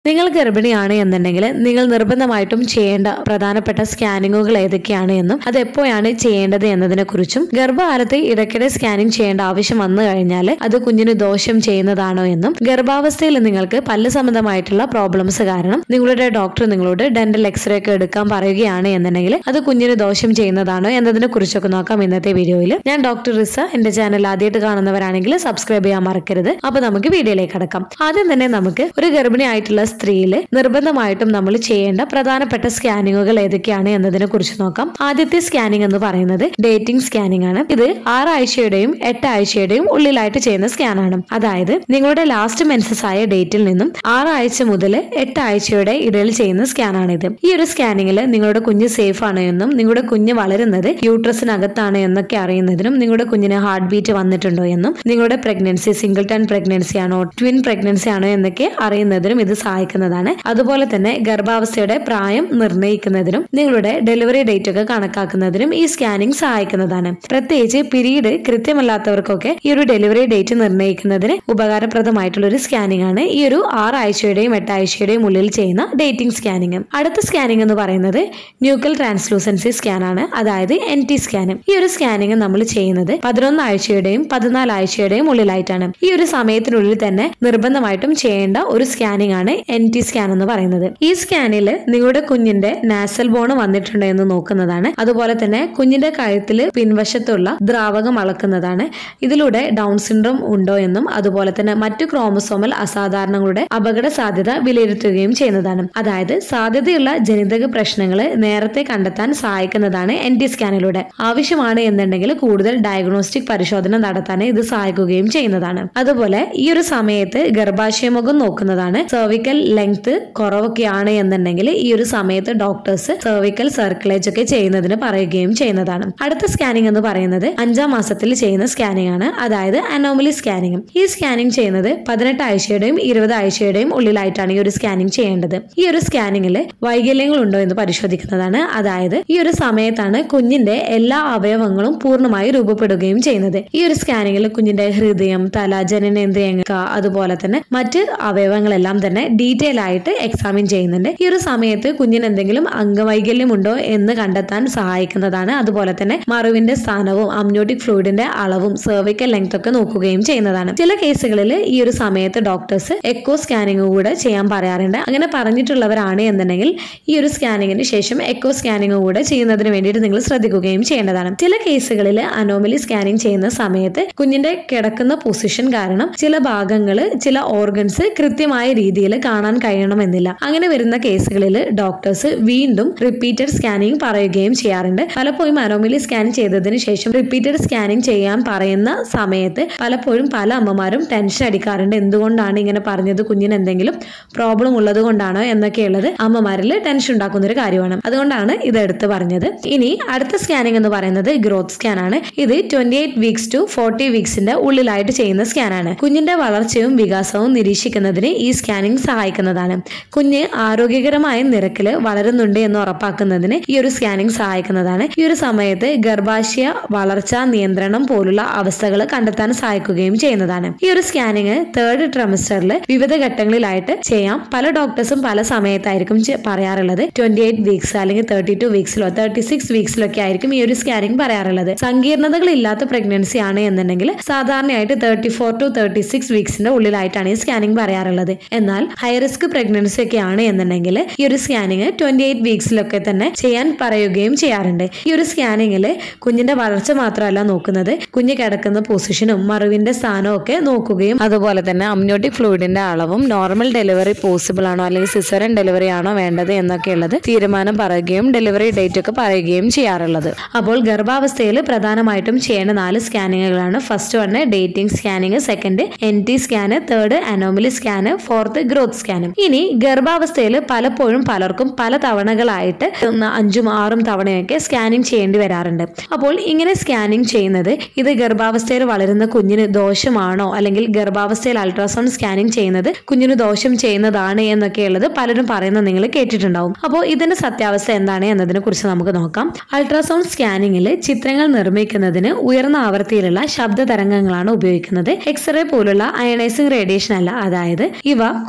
നിങ്ങൾ ഗർഭിണിയാണ് എന്നുണ്ടെങ്കിൽ നിങ്ങൾ നിർബന്ധമായിട്ടും ചെയ്യേണ്ട പ്രധാനപ്പെട്ട സ്കാനിങ്ങുകൾ ഏതൊക്കെയാണ് എന്നും അത് എപ്പോഴാണ് ചെയ്യേണ്ടത് എന്നതിനെ കുറിച്ചും ഗർഭകാലത്ത് ഇടയ്ക്കിടെ സ്കാനിങ് ചെയ്യേണ്ട ആവശ്യം വന്നു കഴിഞ്ഞാൽ അത് കുഞ്ഞിന് ദോഷം ചെയ്യുന്നതാണോ എന്നും ഗർഭാവസ്ഥയിൽ നിങ്ങൾക്ക് പല്ല് സംബന്ധമായിട്ടുള്ള പ്രോബ്ലംസ് കാരണം നിങ്ങളുടെ ഡോക്ടർ നിങ്ങളോട് ഡെന്റൽ എക്സ്റേ ഒക്കെ എടുക്കാൻ പറയുകയാണ് എന്നുണ്ടെങ്കിൽ അത് കുഞ്ഞിന് ദോഷം ചെയ്യുന്നതാണോ എന്നതിനെ കുറിച്ചൊക്കെ നോക്കാം ഇന്നത്തെ വീഡിയോയിൽ ഞാൻ ഡോക്ടർ റിസ എന്റെ ചാനൽ ആദ്യമായിട്ട് കാണുന്നവരാണെങ്കിൽ സബ്സ്ക്രൈബ് ചെയ്യാൻ മറക്കരുത് അപ്പൊ നമുക്ക് വീഡിയോയിലേക്ക് കടക്കാം ആദ്യം തന്നെ നമുക്ക് ഒരു ഗർഭിണി ആയിട്ടുള്ള സ്ത്രീയിൽ നിർബന്ധമായിട്ടും നമ്മൾ ചെയ്യേണ്ട പ്രധാനപ്പെട്ട സ്കാനിങ്ങുകൾ ഏതൊക്കെയാണ് എന്നതിനെ കുറിച്ച് നോക്കാം ആദ്യത്തെ സ്കാനിങ് എന്ന് പറയുന്നത് ഡേറ്റിംഗ് സ്കാനിങ് ആണ് ഇത് ആറാഴ്ചയുടെയും എട്ടാഴ്ചയുടെയും ഉള്ളിലായിട്ട് ചെയ്യുന്ന സ്കാൻ ആണ് അതായത് നിങ്ങളുടെ ലാസ്റ്റ് മെൻസസ് ആയ ഡേറ്റിൽ നിന്നും ആറാഴ്ച മുതൽ എട്ടാഴ്ചയുടെ ഇടയിൽ ചെയ്യുന്ന സ്കാൻ ആണിത് ഈ ഒരു സ്കാനിങ്ങിൽ നിങ്ങളുടെ കുഞ്ഞ് സേഫ് ആണ് എന്നും നിങ്ങളുടെ കുഞ്ഞ് വളരുന്നത് യൂട്രസിനകത്താണ് എന്നൊക്കെ അറിയുന്നതിനും നിങ്ങളുടെ കുഞ്ഞിന് ഹാർട്ട് ബീറ്റ് വന്നിട്ടുണ്ടോ എന്നും നിങ്ങളുടെ പ്രഗ്നൻസി സിംഗിൾ ടൺ പ്രഗ്നൻസി ആണോ ട്വിൻ പ്രഗ്നൻസി ആണോ എന്നൊക്കെ അറിയുന്നതിനും ഇത് സഹായിക്കുന്നതാണ് അതുപോലെ തന്നെ ഗർഭാവസ്ഥയുടെ പ്രായം നിർണ്ണയിക്കുന്നതിനും നിങ്ങളുടെ ഡെലിവറി ഡേറ്റ് ഒക്കെ കണക്കാക്കുന്നതിനും ഈ സ്കാനിങ് സഹായിക്കുന്നതാണ് പ്രത്യേകിച്ച് പിരീഡ് കൃത്യമല്ലാത്തവർക്കൊക്കെ ഈ ഒരു ഡെലിവറി ഡേറ്റ് നിർണ്ണയിക്കുന്നതിന് ഉപകാരപ്രദമായിട്ടുള്ള ഒരു സ്കാനിങ് ആണ് ഈ ഒരു ആറാഴ്ചയുടെയും എട്ടാഴ്ചയുടെയും ഉള്ളിൽ ചെയ്യുന്ന ഡേറ്റിംഗ് സ്കാനിങ് അടുത്ത സ്കാനിങ് എന്ന് പറയുന്നത് ന്യൂക്കൽ ട്രാൻസ്ലൂസൻസി സ്കാൻ ആണ് അതായത് എൻ ടി സ്കാൻ ഈ ഒരു സ്കാനിങ് നമ്മൾ ചെയ്യുന്നത് പതിനൊന്ന് ആഴ്ചയുടെയും പതിനാല് ആഴ്ചയുടെയും ഉള്ളിലായിട്ടാണ് ഈ ഒരു സമയത്തിനുള്ളിൽ തന്നെ നിർബന്ധമായിട്ടും ചെയ്യേണ്ട ഒരു സ്കാനിങ് ആണ് എൻ ടി സ്കാൻ എന്ന് പറയുന്നത് ഈ സ്കാനിൽ നിങ്ങളുടെ കുഞ്ഞിന്റെ നാസൽ ബോൺ വന്നിട്ടുണ്ടോ എന്ന് നോക്കുന്നതാണ് അതുപോലെ തന്നെ കുഞ്ഞിന്റെ കഴുത്തിൽ പിൻവശത്തുള്ള ദ്രാവകം അളക്കുന്നതാണ് ഇതിലൂടെ ഡൗൺ സിൻഡ്രോം ഉണ്ടോ എന്നും അതുപോലെ തന്നെ മറ്റു ക്രോമസോമൽ അസാധാരണങ്ങളുടെ അപകട സാധ്യത വിലയിരുത്തുകയും ചെയ്യുന്നതാണ് അതായത് സാധ്യതയുള്ള ജനിതക പ്രശ്നങ്ങൾ നേരത്തെ കണ്ടെത്താൻ സഹായിക്കുന്നതാണ് എൻ ടി സ്കാനിലൂടെ ആവശ്യമാണ് എന്നുണ്ടെങ്കിൽ കൂടുതൽ ഡയഗ്നോസ്റ്റിക് പരിശോധന നടത്താൻ ഇത് സഹായിക്കുകയും ചെയ്യുന്നതാണ് അതുപോലെ ഈ ഒരു സമയത്ത് ഗർഭാശയമുഖം നോക്കുന്നതാണ് സെർവിക്കൽ ലെങ്ത് കുറവൊക്കെയാണ് എന്നുണ്ടെങ്കിൽ ഈ ഒരു സമയത്ത് ഡോക്ടേഴ്സ് സെർവിക്കൽ സർക്കുലേറ്റ് ഒക്കെ ചെയ്യുന്നതിന് പറയുകയും ചെയ്യുന്നതാണ് അടുത്ത സ്കാനിംഗ് എന്ന് പറയുന്നത് അഞ്ചാം മാസത്തിൽ ചെയ്യുന്ന സ്കാനിംഗ് ആണ് അതായത് അനോമലി സ്കാനിംഗ് ഈ സ്കാനിംഗ് ചെയ്യുന്നത് പതിനെട്ട് ആഴ്ചയുടെയും ഇരുപത് ആഴ്ചയുടെയും ഉള്ളിലായിട്ടാണ് ഈ ഒരു സ്കാനിംഗ് ചെയ്യേണ്ടത് ഈ ഒരു സ്കാനിങ്ങിൽ വൈകല്യങ്ങൾ ഉണ്ടോ എന്ന് പരിശോധിക്കുന്നതാണ് അതായത് ഈ ഒരു സമയത്താണ് കുഞ്ഞിന്റെ എല്ലാ അവയവങ്ങളും പൂർണ്ണമായി രൂപപ്പെടുകയും ചെയ്യുന്നത് ഈ ഒരു സ്കാനിങ്ങിൽ കുഞ്ഞിന്റെ ഹൃദയം തല ജനനേന്ദ്രിയങ്ങൾ അതുപോലെ തന്നെ മറ്റ് അവയവങ്ങളെല്ലാം തന്നെ ഡീറ്റെയിൽ ആയിട്ട് എക്സാമിൻ ചെയ്യുന്നുണ്ട് ഈ ഒരു സമയത്ത് കുഞ്ഞിന് എന്തെങ്കിലും അംഗവൈകല്യം ഉണ്ടോ എന്ന് കണ്ടെത്താൻ സഹായിക്കുന്നതാണ് അതുപോലെ തന്നെ മറുവിന്റെ സ്ഥാനവും അമ്നോട്ടിക് ഫ്ലൂയിഡിന്റെ അളവും സെർവിക്കൽ ലെങ്ത് ഒക്കെ നോക്കുകയും ചെയ്യുന്നതാണ് ചില കേസുകളിൽ ഈ ഒരു സമയത്ത് ഡോക്ടേഴ്സ് എക്കോ സ്കാനിങ് കൂടെ ചെയ്യാൻ പറയാറുണ്ട് അങ്ങനെ പറഞ്ഞിട്ടുള്ളവരാണ് എന്നുണ്ടെങ്കിൽ ഈ ഒരു സ്കാനിങ്ങിന് ശേഷം എക്കോ സ്കാനിങ് കൂടെ ചെയ്യുന്നതിന് വേണ്ടിയിട്ട് നിങ്ങൾ ശ്രദ്ധിക്കുകയും ചെയ്യേണ്ടതാണ് ചില കേസുകളിൽ അനോമലി സ്കാനിങ് ചെയ്യുന്ന സമയത്ത് കുഞ്ഞിന്റെ കിടക്കുന്ന പൊസിഷൻ കാരണം ചില ഭാഗങ്ങൾ ചില ഓർഗൻസ് കൃത്യമായ രീതിയിൽ കാണാൻ കഴിയണമെന്നില്ല അങ്ങനെ വരുന്ന കേസുകളിൽ ഡോക്ടേഴ്സ് വീണ്ടും റിപ്പീറ്റഡ് സ്കാനിങ് പറയുകയും ചെയ്യാറുണ്ട് പലപ്പോഴും അനോമലി സ്കാൻ ചെയ്തതിന് ശേഷം റിപ്പീറ്റഡ് സ്കാനിങ് ചെയ്യാൻ പറയുന്ന സമയത്ത് പലപ്പോഴും പല അമ്മമാരും ടെൻഷൻ അടിക്കാറുണ്ട് എന്തുകൊണ്ടാണ് ഇങ്ങനെ പറഞ്ഞത് കുഞ്ഞിന് എന്തെങ്കിലും പ്രോബ്ലം ഉള്ളത് കൊണ്ടാണോ എന്നൊക്കെയുള്ളത് അമ്മമാരിൽ ടെൻഷൻ ഉണ്ടാക്കുന്ന ഒരു കാര്യമാണ് അതുകൊണ്ടാണ് ഇത് എടുത്ത് പറഞ്ഞത് ഇനി അടുത്ത സ്കാനിങ് എന്ന് പറയുന്നത് ഗ്രോത്ത് സ്കാൻ ആണ് ഇത് twenty eight weeks to forty വീക്സിന്റെ ഉള്ളിലായിട്ട് ചെയ്യുന്ന സ്കാൻ ആണ് കുഞ്ഞിന്റെ വളർച്ചയും വികാസവും നിരീക്ഷിക്കുന്നതിന് ഈ സ്കാനിങ് സഹായിക്കുന്നതാണ് കുഞ്ഞ് ആരോഗ്യകരമായ നിരക്കിൽ വളരുന്നുണ്ട് എന്ന് ഉറപ്പാക്കുന്നതിന് ഈ ഒരു സ്കാനിങ് സഹായിക്കുന്നതാണ് ഈ ഒരു സമയത്ത് ഗർഭാശയ വളർച്ചാ നിയന്ത്രണം പോലുള്ള അവസ്ഥകൾ കണ്ടെത്താൻ സഹായിക്കുകയും ചെയ്യുന്നതാണ് ഈ ഒരു സ്കാനിങ് തേർഡ് ട്രമസ്റ്ററിൽ വിവിധ ഘട്ടങ്ങളിലായിട്ട് ചെയ്യാം പല ഡോക്ടേഴ്സും പല സമയത്തായിരിക്കും ചെ- പറയാറുള്ളത് ട്വന്റി എയ്റ്റ് വീക്സ് അല്ലെങ്കിൽ തേർട്ടി ടു വീക്സിലോ തേർട്ടി സിക്സ് വീക്സിലൊക്കെ ആയിരിക്കും ഈ ഒരു സ്കാനിങ് പറയാറുള്ളത് സങ്കീർണതകൾ ഇല്ലാത്ത പ്രഗ്നൻസി ആണ് എന്നുണ്ടെങ്കിൽ സാധാരണയായിട്ട് thirty four to thirty six വീക്സിന്റെ ഉള്ളിലായിട്ടാണ് ഈ സ്കാനിങ് പറയാറുള്ളത് എന്നാൽ ഹൈ റിസ്ക് പ്രഗ്നൻസി ഒക്കെ ആണ് എന്നുണ്ടെങ്കിൽ ഈ ഒരു സ്കാനിങ് ട്വന്റി എയ്റ്റ് വീക്സിലൊക്കെ തന്നെ ചെയ്യാൻ പറയുകയും ചെയ്യാറുണ്ട് ഈ ഒരു സ്കാനിങ്ങിൽ കുഞ്ഞിന്റെ വളർച്ച മാത്രമല്ല നോക്കുന്നത് കുഞ്ഞ് കിടക്കുന്ന പൊസിഷനും മറുവിന്റെ സ്ഥാനവും ഒക്കെ നോക്കുകയും അതുപോലെ തന്നെ അമ്നോട്ടിക് ഫ്ലൂയിഡിന്റെ അളവും നോർമൽ ഡെലിവറി പോസിബിൾ ആണോ അല്ലെങ്കിൽ സിസറൻ ഡെലിവറി ആണോ വേണ്ടത് എന്നൊക്കെയുള്ളത് തീരുമാനം പറയുകയും ഡെലിവറി ഡേറ്റ് ഒക്കെ പറയുകയും ചെയ്യാറുള്ളത് അപ്പോൾ ഗർഭാവസ്ഥയിൽ പ്രധാനമായിട്ടും ചെയ്യേണ്ട നാല് സ്കാനിങ്ങുകളാണ് first one dating scanning second N T scan third anomaly scan fourth growth സ്കാനും ഇനി ഗർഭാവസ്ഥയിൽ പലപ്പോഴും പലർക്കും പല തവണകളായിട്ട് ഒന്ന് അഞ്ചും ആറും തവണയൊക്കെ സ്കാനിങ് ചെയ്യേണ്ടി വരാറുണ്ട് അപ്പോൾ ഇങ്ങനെ സ്കാനിങ് ചെയ്യുന്നത് ഇത് ഗർഭാവസ്ഥയിൽ വളരുന്ന കുഞ്ഞിന് ദോഷമാണോ അല്ലെങ്കിൽ ഗർഭാവസ്ഥയിൽ അൾട്രാസൗണ്ട് സ്കാനിങ് ചെയ്യുന്നത് കുഞ്ഞിന് ദോഷം ചെയ്യുന്നതാണ് എന്നൊക്കെയുള്ളത് പലരും പറയുന്നത് നിങ്ങൾ കേട്ടിട്ടുണ്ടാവും അപ്പോൾ ഇതിന്റെ സത്യാവസ്ഥ എന്താണ് എന്നതിനെ കുറിച്ച് നമുക്ക് നോക്കാം അൾട്രാസൗണ്ട് സ്കാനിങ്ങിൽ ചിത്രങ്ങൾ നിർമ്മിക്കുന്നതിന് ഉയർന്ന ആവൃത്തിയിലുള്ള ശബ്ദ തരംഗങ്ങളാണ് ഉപയോഗിക്കുന്നത് എക്സ്റേ പോലുള്ള അയണൈസിംഗ് റേഡിയേഷൻ അല്ല അതായത് ഇവ കോശങ്ങൾ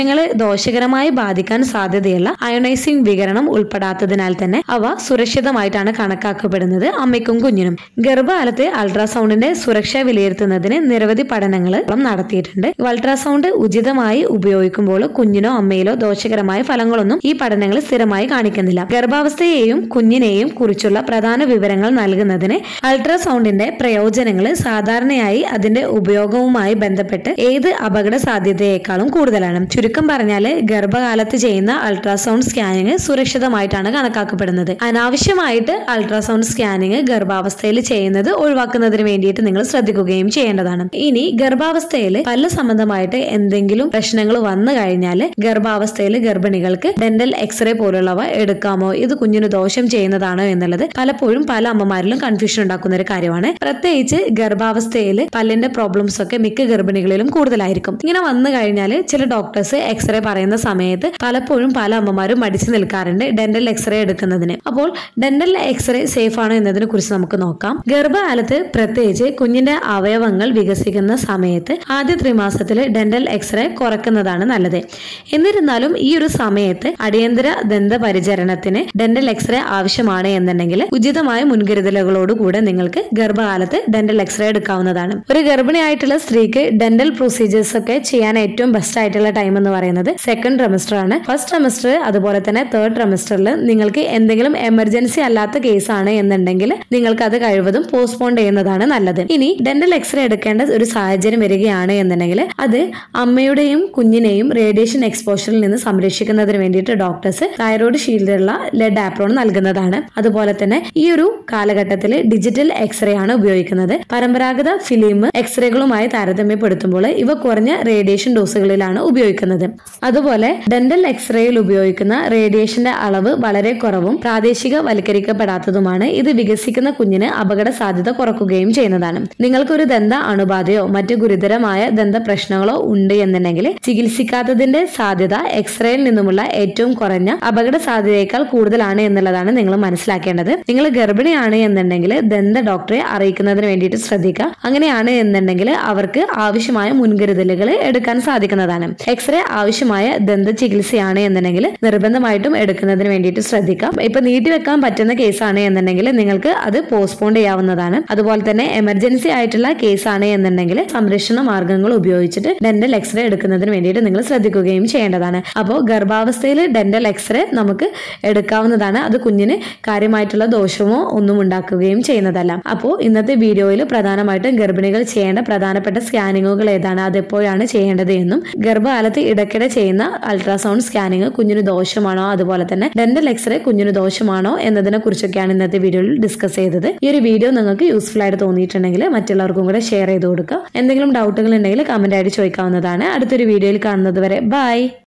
കുഞ്ഞുങ്ങളെ ദോഷകരമായി ബാധിക്കാൻ സാധ്യതയുള്ള അയോണൈസിംഗ് വികരണം ഉൾപ്പെടാത്തതിനാൽ തന്നെ അവ സുരക്ഷിതമായിട്ടാണ് കണക്കാക്കപ്പെടുന്നത് അമ്മയ്ക്കും കുഞ്ഞിനും ഗർഭകാലത്തെ അൾട്രാസൗണ്ടിന്റെ സുരക്ഷ വിലയിരുത്തുന്നതിന് നിരവധി പഠനങ്ങൾ നടത്തിയിട്ടുണ്ട് അൾട്രാസൗണ്ട് ഉചിതമായി ഉപയോഗിക്കുമ്പോൾ കുഞ്ഞിനോ അമ്മയിലോ ദോഷകരമായ ഫലങ്ങളൊന്നും ഈ പഠനങ്ങൾ സ്ഥിരമായി കാണിക്കുന്നില്ല ഗർഭാവസ്ഥയെയും കുഞ്ഞിനെയും കുറിച്ചുള്ള പ്രധാന വിവരങ്ങൾ നൽകുന്നതിന് അൾട്രാസൗണ്ടിന്റെ പ്രയോജനങ്ങൾ സാധാരണയായി അതിന്റെ ഉപയോഗവുമായി ബന്ധപ്പെട്ട് ഏത് അപകട സാധ്യതയേക്കാളും കൂടുതലാണ് ചുരുക്കം പറഞ്ഞാല് ഗർഭകാലത്ത് ചെയ്യുന്ന അൾട്രാസൗണ്ട് സ്കാനിങ് സുരക്ഷിതമായിട്ടാണ് കണക്കാക്കപ്പെടുന്നത് അനാവശ്യമായിട്ട് അൾട്രാസൗണ്ട് സ്കാനിങ് ഗർഭാവസ്ഥയിൽ ചെയ്യുന്നത് ഒഴിവാക്കുന്നതിന് വേണ്ടിയിട്ട് നിങ്ങൾ ശ്രദ്ധിക്കുകയും ചെയ്യേണ്ടതാണ് ഇനി ഗർഭാവസ്ഥയിൽ പല സംബന്ധമായിട്ട് എന്തെങ്കിലും പ്രശ്നങ്ങൾ വന്നു കഴിഞ്ഞാൽ ഗർഭാവസ്ഥയിൽ ഗർഭിണികൾക്ക് ഡെന്റൽ എക്സ്റേ പോലുള്ളവ എടുക്കാമോ ഇത് കുഞ്ഞിന് ദോഷം ചെയ്യുന്നതാണോ എന്നുള്ളത് പലപ്പോഴും പല അമ്മമാരിലും കൺഫ്യൂഷൻ ഉണ്ടാക്കുന്ന ഒരു കാര്യമാണ് പ്രത്യേകിച്ച് ഗർഭാവസ്ഥയിൽ പല്ലിന്റെ പ്രോബ്ലംസ് ഒക്കെ മിക്ക ഗർഭിണികളിലും കൂടുതലായിരിക്കും ഇങ്ങനെ വന്നു കഴിഞ്ഞാൽ ചില ഡോക്ടേഴ്സ് എക്സ്റേ പറയുന്ന സമയത്ത് പലപ്പോഴും പല അമ്മമാരും മടിച്ചു നിൽക്കാറുണ്ട് ഡെന്റൽ എക്സ്റേ എടുക്കുന്നതിന് അപ്പോൾ ഡെന്റൽ എക്സ്റേ സേഫ് ആണോ എന്നതിനെ കുറിച്ച് നമുക്ക് നോക്കാം ഗർഭകാലത്ത് പ്രത്യേകിച്ച് കുഞ്ഞിന്റെ അവയവങ്ങൾ വികസിക്കുന്ന സമയത്ത് ആദ്യ ത്രിമാസത്തിൽ ഡെന്റൽ എക്സ്റേ കുറക്കുന്നതാണ് നല്ലത് എന്നിരുന്നാലും ഈ ഒരു സമയത്ത് അടിയന്തര ദന്ത പരിചരണത്തിന് ഡെന്റൽ എക്സ്റേ ആവശ്യമാണ് എന്നുണ്ടെങ്കിൽ ഉചിതമായ മുൻകരുതലുകളോടുകൂടെ നിങ്ങൾക്ക് ഗർഭകാലത്ത് ഡെന്റൽ എക്സ്റേ എടുക്കാവുന്നതാണ് ഒരു ഗർഭിണിയായിട്ടുള്ള സ്ത്രീക്ക് ഡെന്റൽ പ്രൊസീജിയേഴ്സ് ഒക്കെ ചെയ്യാൻ ഏറ്റവും ബെസ്റ്റ് ആയിട്ടുള്ള ടൈം എന്ന് പറയുന്നത് സെക്കൻഡ് ട്രെമിസ്റ്റർ ആണ് ഫസ്റ്റ് ട്രെമിസ്റ്റർ അതുപോലെ തന്നെ തേർഡ് ട്രെമിസ്റ്ററിൽ നിങ്ങൾക്ക് എന്തെങ്കിലും എമർജൻസി അല്ലാത്ത കേസാണ് എന്നുണ്ടെങ്കിൽ നിങ്ങൾക്ക് അത് കഴിവതും പോസ്റ്റ്പോൺ ചെയ്യുന്നതാണ് നല്ലത് ഇനി ഡെന്റൽ എക്സ്റേ എടുക്കേണ്ട ഒരു സാഹചര്യം വരികയാണ് എന്നുണ്ടെങ്കിൽ അത് അമ്മയുടെയും കുഞ്ഞിനെയും റേഡിയേഷൻ എക്സ്പോഷറിൽ നിന്ന് സംരക്ഷിക്കുന്നതിന് വേണ്ടിയിട്ട് ഡോക്ടേഴ്സ് തൈറോയ്ഡ് ഷീൽഡുള്ള ലെഡ് ആപ്രോൺ നൽകുന്നതാണ് അതുപോലെ തന്നെ ഈ ഒരു കാലഘട്ടത്തിൽ ഡിജിറ്റൽ എക്സ്റേ ആണ് ഉപയോഗിക്കുന്നത് പരമ്പരാഗത ഫിലിം എക്സ്റേകളുമായി താരതമ്യപ്പെടുത്തുമ്പോൾ ഇവ കുറഞ്ഞ റേഡിയേഷൻ ഡോസുകളിലാണ് ഉപയോഗിക്കുന്നത് അതുപോലെ ഡെന്റൽ എക്സ്റേയിൽ ഉപയോഗിക്കുന്ന റേഡിയേഷന്റെ അളവ് വളരെ കുറവും പ്രാദേശികവൽക്കരിക്കപ്പെടാത്തതുമാണ് ഇത് വികസിക്കുന്ന കുഞ്ഞിന് അപകട സാധ്യത കുറക്കുകയും ചെയ്യുന്നതാണ് നിങ്ങൾക്കൊരു ദന്ത അണുബാധയോ മറ്റു ഗുരുതരമായ ദന്ത പ്രശ്നങ്ങളോ ഉണ്ട് എന്നുണ്ടെങ്കിൽ ചികിത്സിക്കാത്തതിന്റെ സാധ്യത എക്സ്റേയിൽ നിന്നുമുള്ള ഏറ്റവും കുറഞ്ഞ അപകട സാധ്യതയേക്കാൾ കൂടുതലാണ് എന്നുള്ളതാണ് നിങ്ങൾ മനസ്സിലാക്കേണ്ടത് നിങ്ങൾ ഗർഭിണിയാണ് എന്നുണ്ടെങ്കിൽ ദന്ത ഡോക്ടറെ അറിയിക്കുന്നതിന് വേണ്ടിയിട്ട് ശ്രദ്ധിക്കുക അങ്ങനെയാണ് എന്നുണ്ടെങ്കിൽ അവർക്ക് ആവശ്യമായ മുൻകരുതലുകൾ എടുക്കാൻ സാധിക്കുന്നതാണ് എക്സ്റേ ആവശ്യമായ ദന്ത ചികിത്സയാണ് എന്നുണ്ടെങ്കിൽ നിർബന്ധമായിട്ടും എടുക്കുന്നതിന് വേണ്ടിയിട്ട് ശ്രദ്ധിക്കാം ഇപ്പൊ നീട്ടിവെക്കാൻ പറ്റുന്ന കേസാണ് എന്നുണ്ടെങ്കിൽ നിങ്ങൾക്ക് അത് പോസ്റ്റ്പോൺ ചെയ്യാവുന്നതാണ് അതുപോലെ തന്നെ എമർജൻസി ആയിട്ടുള്ള കേസാണ് എന്നുണ്ടെങ്കിൽ സംരക്ഷണ മാർഗങ്ങൾ ഉപയോഗിച്ചിട്ട് ഡെന്റൽ എക്സ്റേ എടുക്കുന്നതിന് വേണ്ടിയിട്ട് നിങ്ങൾ ശ്രദ്ധിക്കുകയും ചെയ്യേണ്ടതാണ് അപ്പോൾ ഗർഭാവസ്ഥയിൽ ഡെന്റൽ എക്സ്റേ നമുക്ക് എടുക്കാവുന്നതാണ് അത് കുഞ്ഞിന് കാര്യമായിട്ടുള്ള ദോഷമോ ഒന്നും ഉണ്ടാക്കുകയും ചെയ്യുന്നതല്ല അപ്പോൾ ഇന്നത്തെ വീഡിയോയിൽ പ്രധാനമായിട്ടും ഗർഭിണികൾ ചെയ്യേണ്ട പ്രധാനപ്പെട്ട സ്കാനിങ്ങുകൾ ഏതാണ് അതെപ്പോഴാണ് ചെയ്യേണ്ടത് എന്നും ഗർഭകാലത്ത് ഇടയ്ക്കിടെ ചെയ്യുന്ന അൾട്രാസൗണ്ട് സ്കാനിങ് കുഞ്ഞിന് ദോഷമാണോ അതുപോലെ തന്നെ ഡെന്റൽ എക്സ്റേ കുഞ്ഞിന് ദോഷമാണോ എന്നതിനെ കുറിച്ചൊക്കെയാണ് ഇന്നത്തെ വീഡിയോയിൽ ഡിസ്കസ് ചെയ്തത് ഈ ഒരു വീഡിയോ നിങ്ങൾക്ക് യൂസ്ഫുൾ ആയിട്ട് തോന്നിയിട്ടുണ്ടെങ്കിൽ മറ്റുള്ളവർക്കും കൂടെ ഷെയർ ചെയ്ത് കൊടുക്കുക എന്തെങ്കിലും ഡൗട്ടുകൾ ഉണ്ടെങ്കിൽ കമന്റ് ആയിട്ട് ചോദിക്കാവുന്നതാണ് അടുത്തൊരു വീഡിയോയിൽ കാണുന്നത് വരെ ബൈ